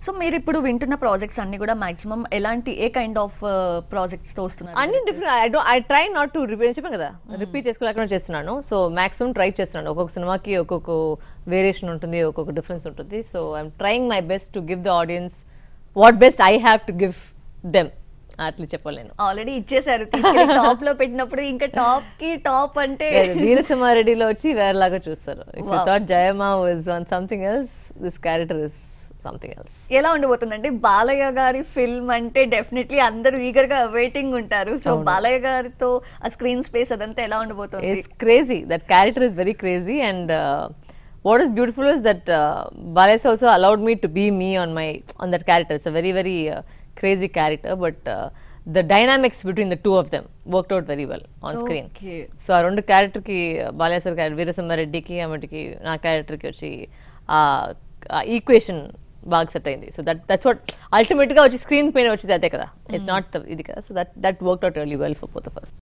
So మీరు ఇప్పుడు వింటున్న ప్రాజెక్ట్స్ అన్ని కూడా మాక్సిమం ఎలాంటి ఏ కైండ్ ఆఫ్ ప్రాజెక్ట్స్ తో వస్తున్నారు అన్ని different I do I try not to repeat చెప్పాను కదా రిపీట్ చేసుకోలేకుండా చేస్తున్నాను సో మాక్సిమం ట్రై చేస్తున్నాను ఒక్కొక్క సినిమాకి ఒక్కొక్క వేరియేషన్ ఉంటుంది ఒక్కొక్క డిఫరెన్స్ ఉంటుంది so I'm trying my best to give the audience what best I have to give them అట్లా చెప్పలేను ఆల్రెడీ ఇచ్చేసారు టాప్ లో పెట్టినప్పుడు ఇంకా టాప్ కి టాప్ అంటే వీరసింహారెడ్డిలో వచ్చి వేరేలాగా చూస్తారు ఇఫ్ యూ థాట్ జయమా was on something else this character is something else ఎలా ఉండబోతుందంటే బాలయ్య గారి ఫిల్మ్ అంటే డెఫినెట్లీ అందరూ ఈగర్ గా వెయిటింగ్ ఉంటారు సో బాలయ్య గారితో ఆ స్క్రీన్ స్పేస్ అదంతా ఎలా ఉండబోతుంది It's crazy. That character is very crazy, and uh, what is beautiful is that uh, Balas also allowed me to be me on my on that character. It's a very very uh, crazy character, but uh, the dynamics between the two of them worked out very well on screen. Okay. So ఆ రెండు క్యారెక్టర్కి Balayya sir character వీరసింహారెడ్డికి ఆమెటికి నా క్యారెక్టర్కి వచ్చి ఆ equation బాగా సెట్ అయింది సో దట్ దట్స్ వాట్ అల్టిమేట్గా వచ్చి స్క్రీన్ పైన వచ్చేది అదే కదా ఇట్స్ నాట్ ఇది కదా so that that work out really well for both first